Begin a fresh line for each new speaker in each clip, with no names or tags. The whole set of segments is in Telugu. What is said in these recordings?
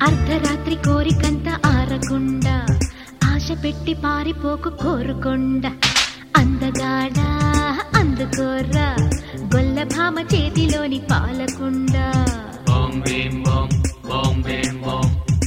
అర్ధరాత్రి కోరికంత ఆరకుండా ఆశ పెట్టి పారిపోకు కోరుకొండ అందగాడా అందుకోర్రా గొల్ల భామ చేతిలోని పాలకుండ
Boom, beam, boom, boom, beam, boom.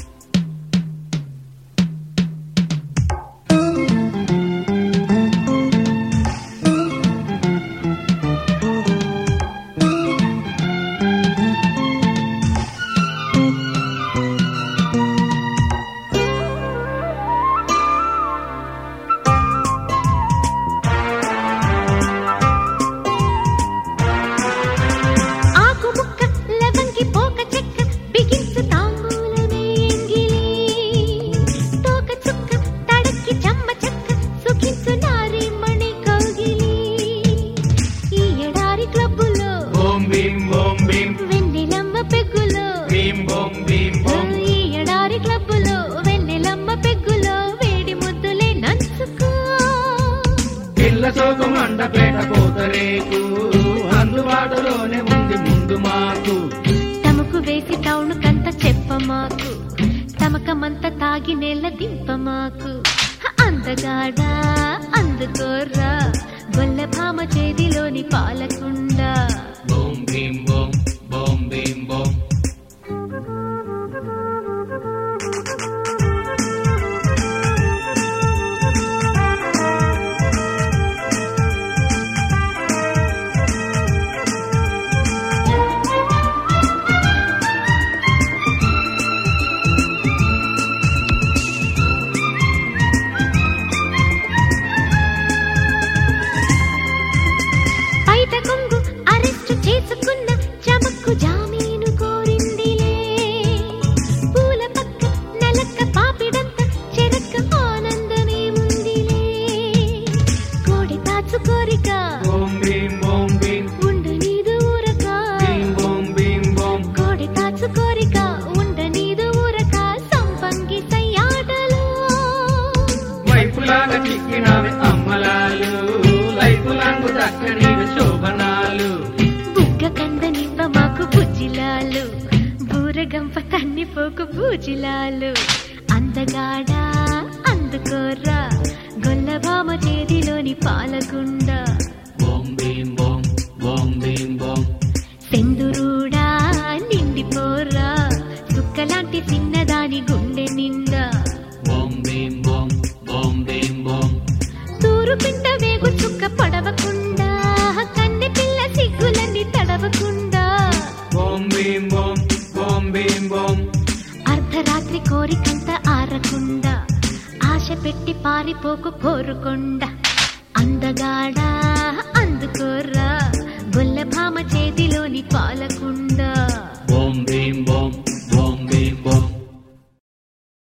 ఆకు ముక్క లవంగి పోక చెక్క బిగించు తాంబూలమే ఎంగిలి తోక చుక్క తడక్కి చెమ్మ చెక్క సుఖించు నారి మణి కౌగిలి ఈ ఎడారి క్లబ్బులో
Boom, beam, boom, beam.
వెన్నెలమ్మ పెగ్గులో
Beam, boom, beam, boom.
ఈ ఎడారి క్లబ్బులో వెన్నెలమ్మ పెగ్గులో వేడి ముద్దులే నంచుకో
పిల్ల సోకు మండపేట కోతరేకు అందుబాటులోనే ఉంది ముందు మాకు
తమకు వేసి టౌన్ కంత చెప్పమాకు తమకమంత తాగి నెల దింపమాకు హ, అందగాడా అందుకోర్రా గొల్ల భామ చేతిలోని పాలకుండా
Boom, beam, boom, boom, beam, boom.
బయట కొంగు అరెస్టు చేసుకున్న చమక్కు జామీను కోరిందిలే పూల పక్క నలక్క పాపిడంత చెరక్క ఆనందమే ముందిలే కోడి తాచు కోరిక
Boom, beam, boom, beam.
ఉండు నీదు ఊరక
Beam, boom, beam, boom.
కోడి తాచు కోరిక ఉండ నీదు ఊరక సంపంగి సయ్యాటలో
వైపులాగా చిక్కినవి అమ్మలాలు లైపులాంగు దక్కనివి శోభనాలు
బుగ్గ కందనివ్వ మాకు బుజ్జిలాలు బూరగంప తన్నిపోకు బూజిలాలు అందగాడా అందుకోర్రా గొల్లభామ చేతిలోని పాలగుండ
Boom, beam, boom, boom, beam, boom.
సెందురూడా నిండిపోరా సుక్కలాంటి చిన్నదాని గుండె నిండా
Boom, beam, boom, boom, beam, boom.
తూరు పిండ వేగు చుక్క పడవకుండా కన్నె పిల్ల సిగ్గులన్నీ తడవకుండా
Boom, beam, boom, boom, beam, boom.
అర్ధరాత్రి కోరికంత ఆరకుండా ఆశ పెట్టి పారిపోకు కోరుకొండ అందగాడా అందుకోర్రా గొల్ల భామ చేతిలోని పాలకుండ